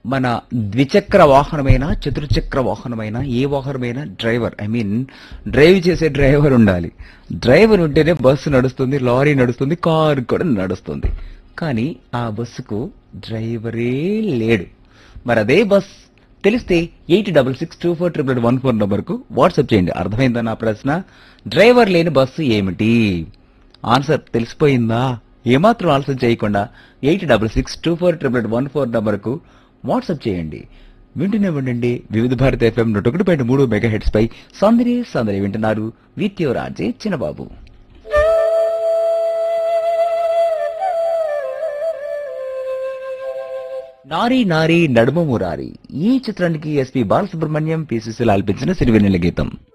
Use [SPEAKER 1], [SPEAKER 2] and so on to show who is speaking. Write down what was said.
[SPEAKER 1] మన ద్విచక్ర వాహనమైన చతుర్చక్ర వాహనమైన ఏ వాహనమైనా డ్రైవర్ ఐ మీన్ డ్రైవ్ చేసే డ్రైవర్ ఉండాలి డ్రైవర్ ఉంటేనే బస్సు నడుస్తుంది లారీ నడుస్తుంది కారు కూడా నడుస్తుంది కానీ ఆ బస్సుకు డ్రైవరే లేడు మరి అదే బస్ తెలిస్తే eight double six two four triple one four నంబర్కు వాట్సాప్ చేయండి అర్థమైందా నా ప్రశ్న డ్రైవర్ లేని బస్సు ఏమిటి ఆన్సర్ తెలిసిపోయిందా ఏమాత్రం ఆన్సర్ చేయకుండా eight double six two four triple one four నంబర్కు వాట్సాప్ చేయండి వింటూనే ఉండండి వివిధ భారత ఎఫ్ఎం నూట ఒకటి పాయింట్ మూడు మెగా హెడ్స్ పై సందరి సందరి వింటున్నారు విత్యో రాజే చిన్నబాబు నారీ నారీ నడుమ మురారి ఈ చిత్రానికి ఎస్పి బాలసుబ్రహ్మణ్యం పిసిసిలు ఆల్పించిన సిరివెన్నెల గీతం